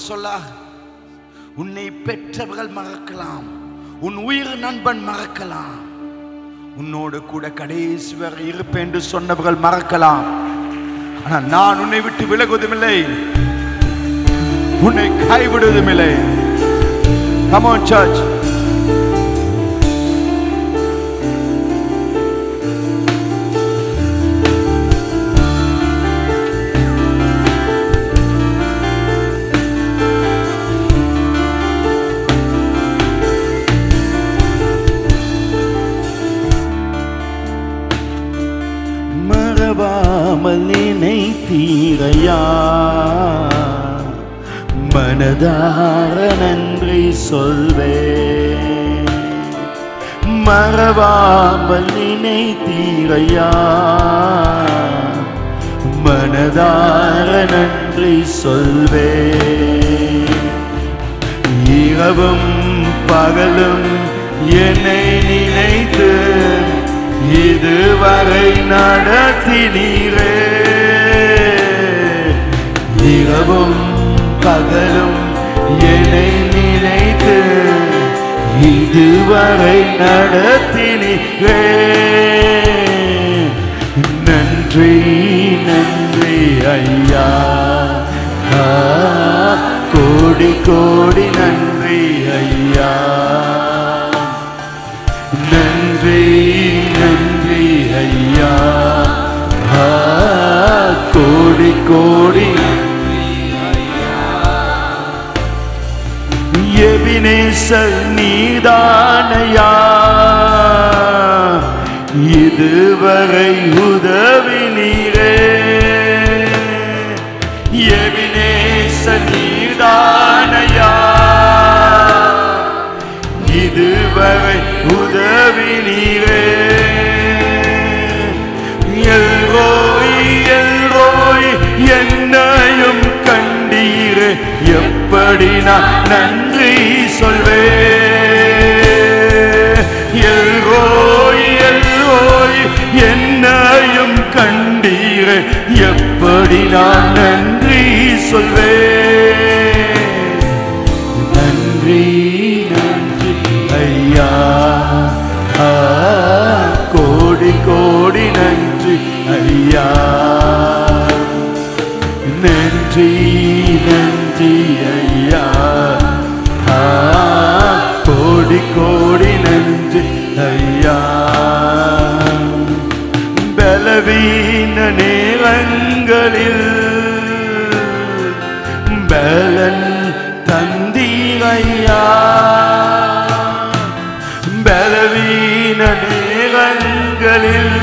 சொல்ல உன்னை பெற்றவர்கள் மறக்கலாம் உன் உயிர் நண்பன் மறக்கலாம் உன்னோடு கூட கடைசி வரை இருப்பேன் என்று சொன்னவர்கள் மறக்கலாம் ஆனா நான் உன்னை விட்டு விலகுவதுமில்லை உன்னை கைவிடுவதுமில்லை Come on, church. மறவாமல் நினைத்தீரையா மனதார நன்றி சொல்வேன் மறவாமல் நினைத்தீரையா மனதார நன்றி சொல்வேன் இரவும் பகலும் என்னை நினைத்து இதுவரை நடத்தினீரே இரவும் பகலும் என்னை நினைத்து இதுவரை நடத்தினீரே நன்றி நன்றி ஐயா ஆ, கோடி கோடி நன்றி ஐயா நன்றி நன்றி ஐயா ஆ, கோடி கோடி எபினேசல் நீதானையா இதுவரை உதவி நீரே எபினேச நீதானையா இதுவரை உதவி நீரே எல்ரோய் எல்ரோய் என்னையும் கண்டீரே எப்படி நான் நன்றி சொல்வேன் எல்ரோய் எல்ரோய் என்னையும் கண்டீரே எப்படி நான் நன்றி சொல்வேன் நன்றி நன்றி ஐயா ஆ, கோடி கோடி நன்றி ஐயா நன்றி நன்றி ஐயா ஆ, கோடி கோடி நன்றி ஐயா பலவீன நேரங்களில் பலன் தந்தீரையா பலவீன நேரங்களில்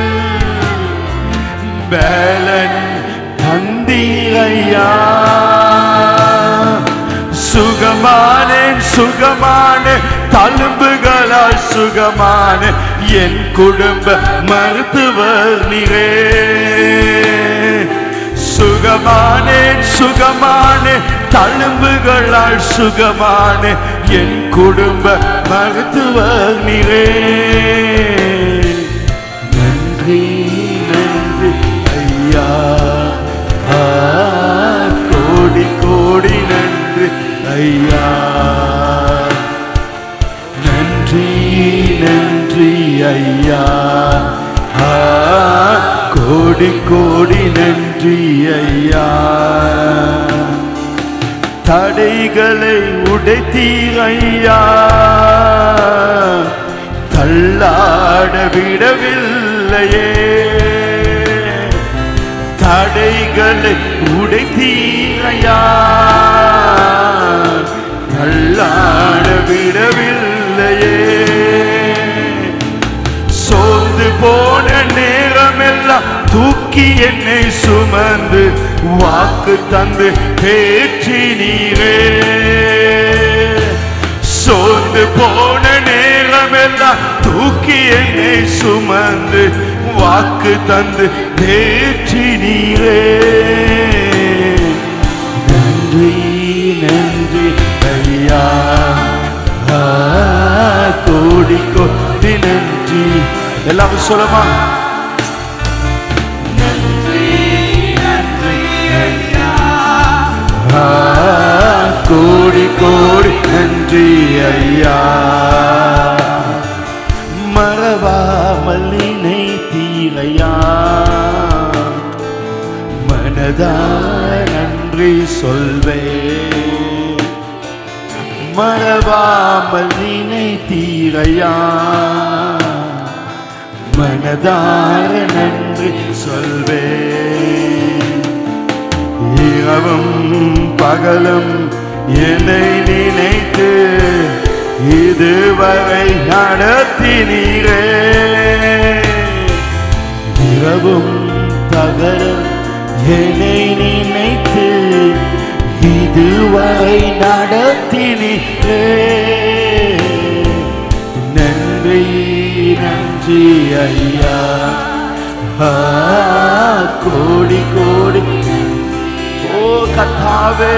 பலன் தந்தீரையா சுகமானேன் சுகமானேன் தழும்புகளால் சுகமான என் குடும்ப மருத்துவர் நீரே சுகமானேன் சுகமானேன் தழும்புகளால் சுகமான என் குடும்ப மருத்துவர் நீரே நன்றி நன்றி ஐயா ஆ, கோடி கோடி நன்றி ஐயா நன்றி நன்றி ஐயா ஆ, கோடி கோடி நன்றி ஐயா தடைகளை உடைத்தீர் ஐயா தள்ளாட விடவில்லையே தடைகளை உடைத்தீரையா நல்லாட விடவில்லையே சோர்ந்து போன நேரமெல்லாம் தூக்கி என்னை சுமந்து வாக்கு தந்து பேற்றி நீரே சோர்ந்து போன நேரமெல்லாம் தூக்கி என்னை சுமந்து வாக்கு தந்து பேற்றி நீரே நன்றி நன்றி ஐயா ஆ, கோடி கோடி நன்றி எல்லாரும் சொல்லமா நன்றி நன்றி ஐயா ஆ, கோடி கோடி நன்றி ஐயா மறவாமல் நினைத்தீரையா மனதார் நன்றி சொல்வே மறவாமல் நினைத்தீரையா மனதார நன்றி சொல்வே இரவும் பகலும் என்னை நினைத்து இதுவரை நடத்தினீரே இரவும் பகலும் என்னை நினைத்து இதுவரை நடத்தினீரே நன்றி நன்றி ஐயா ஆ, கோடி கோடி ஓ கத்தாவே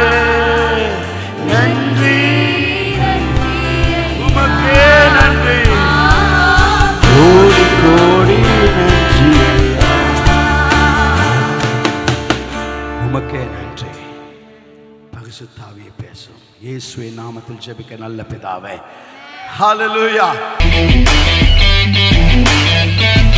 நன்றி உமக்கே நன்றி கோடி கோடி நன்றி உமக்கே நன்றி பரிசுத்தாவியை பேசும் இயேசுவின் நாமத்தில் ஜெபிக்க நல்ல பிதாவே ஹalleluya